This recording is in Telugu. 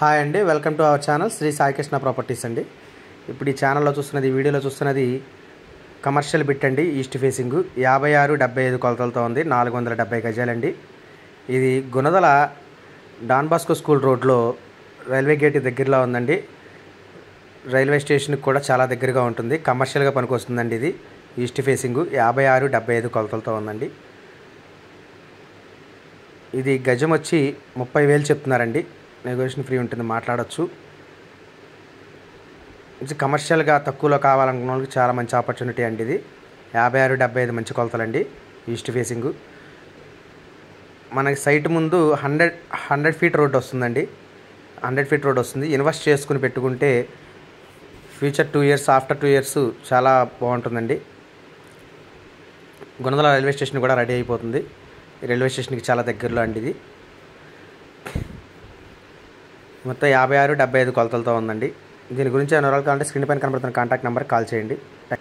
హాయ్ అండి welcome to our channel Shri Saikrishna properties అండి ఇప్పుడు ఈ ఛానల్లో చూస్తున్నది ఈ వీడియోలో చూస్తున్నది కమర్షియల్ బిట్ అండి ఈస్ట్ ఫేసింగ్ యాభై ఆరు డెబ్బై ఐదు కొలతలతో ఉంది నాలుగు వందల డెబ్బై గజాలండి ఇది గుణదల డాన్ బాస్కో స్కూల్ రోడ్లో రైల్వే గేట్ దగ్గరలో ఉందండి రైల్వే స్టేషన్కి కూడా చాలా దగ్గరగా ఉంటుంది కమర్షియల్గా పనికొస్తుందండి ఇది ఈస్ట్ ఫేసింగ్ యాభై ఆరు డెబ్బై ఐదు కొలతలతో ఉందండి ఇది గజం వచ్చి ముప్పై వేలు చెప్తున్నారండి నెగోషియేషన్ ఫ్రీ ఉంటుంది మాట్లాడచ్చు ఇది కమర్షియల్గా తక్కువలో కావాలనుకున్న వాళ్ళకి చాలా మంచి ఆపర్చునిటీ అండి ఇది యాభై ఆరు డెబ్బై ఐదు మంచి కొలతలండి ఈస్ట్ ఫేసింగ్ మనకి సైట్ ముందు హండ్రెడ్ హండ్రెడ్ ఫీట్ రోడ్ వస్తుందండి హండ్రెడ్ ఫీట్ రోడ్ వస్తుంది ఇన్వెస్ట్ చేసుకుని పెట్టుకుంటే future two years after two years చాలా బాగుంటుందండి గుణదల రైల్వే స్టేషన్ కూడా రెడీ అయిపోతుంది ఈ రైల్వే స్టేషన్కి చాలా దగ్గరలో అండి ఇది మొత్తం యాభై ఆరు డెబ్బై ఐదు కొలతలతో ఉందండి దీని గురించి ఏమైనా వివరాలు కావాలంటే స్క్రీన్ పైన కనబడుతున్న కాంటాక్ట్ నెంబర్ కాల్ చేయండి థ్యాంక్